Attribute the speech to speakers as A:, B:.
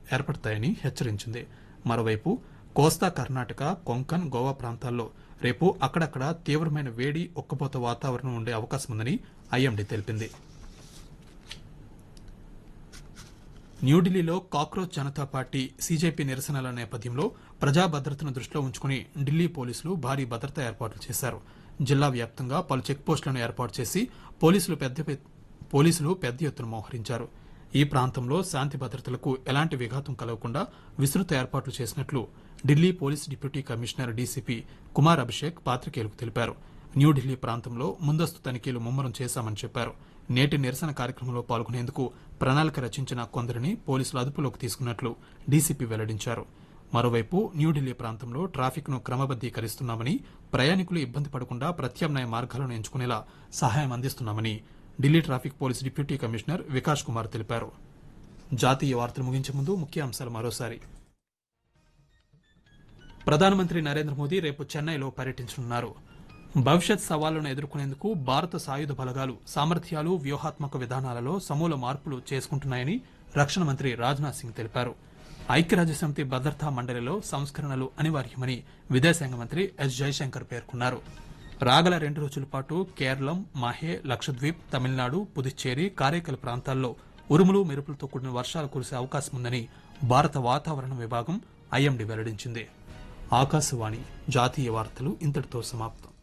A: ఏర్పడతాయని హెచ్చరించింది మరోవైపు కోస్తా కర్ణాటక కొంకన్ గోవా ప్రాంతాల్లో రేపు అక్కడక్కడ తీవ్రమైన వేడి ఉక్కపోత వాతావరణం ఉండే అవకాశం ఉందని ఐఎండీ తెలిపింది న్యూఢిల్లీలో కాక్రోచ్ జనతా పార్టీ సీజేపీ నిరసనల నేపథ్యంలో ప్రజా భద్రతను దృష్టిలో ఉంచుకుని ఢిల్లీ పోలీసులు భారీ భద్రతా ఏర్పాట్లు చేశారు జిల్లా వ్యాప్తంగా పలు చెక్పోస్టులను ఏర్పాటు చేసి పోలీసులు పెద్ద ఎత్- పోలీసులు పెద్ద ఎత్తున మోహరించారు ఈ ప్రాంతంలో శాంతి భద్రతలకు ఎలాంటి విఘాతం కలగకుండా విస్తృత ఏర్పాట్లు చేసినట్లు Delhi police deputy commissioner DCP Kumar Abhishek పాత్రికేయులకు తెలిపారు న్యూఢిల్లీ ప్రాంతంలో ముందస్తు తనిఖీలు ముమ్మరం చేశామని చెప్పారు నేటి నిరసన కార్యక్రమంలో పాల్గొనేందుకు ప్రణాళిక రచించిన కొందరిని పోలీసులు అదుపులోకి తీసుకున్నట్లు డీసీపీ వెల్లడించారు మరోవైపు న్యూఢిల్లీ ప్రాంతంలో ట్రాఫిక్ ను క్రమబద్దీకరిస్తున్నామని ప్రయాణికులు ఇబ్బంది పడకుండా ప్రత్యామ్నాయ మార్గాలను ఎంచుకునేలా సహాయం అందిస్తున్నామని Delhi traffic police deputy commissioner Vikas Kumar తెలిపారు జాతీయ వార్తలు ముగించే ముందు ముఖ్య అంశాలు మరోసారి ప్రధానమంత్రి నరేంద్ర మోదీ రేపు చెన్నైలో పర్యటించనున్నారు భవిష్యత్ సవాళ్లను ఎదుర్కొనేందుకు భారత సాయుధ బలగాలు సామర్థ్యాలు వ్యూహాత్మక విధానాలలో సమూల మార్పులు చేసుకుంటున్నాయని రక్షణ మంత్రి రాజ్నాథ్ సింగ్ తెలిపారు ఐక్యరాజ్యసమితి భద్రతా మండలిలో సంస్కరణలు అనివార్యమని విదేశాంగ మంత్రి ఎస్ జయశంకర్ పేర్కొన్నారు రాగల రెండు రోజుల పాటు కేరళం మాహే లక్షద్వీప్ తమిళనాడు పుదుచ్చేరి కారైకల్ ప్రాంతాల్లో ఉరుములు మెరుపులతో కూడిన వర్షాలు కురిసే అవకాశం ఉందని భారత వాతావరణ విభాగం ఐఎండీ వెల్లడించింది ఆకాశవాణి జాతీయ వార్తలు ఇంతటితో సమాప్తం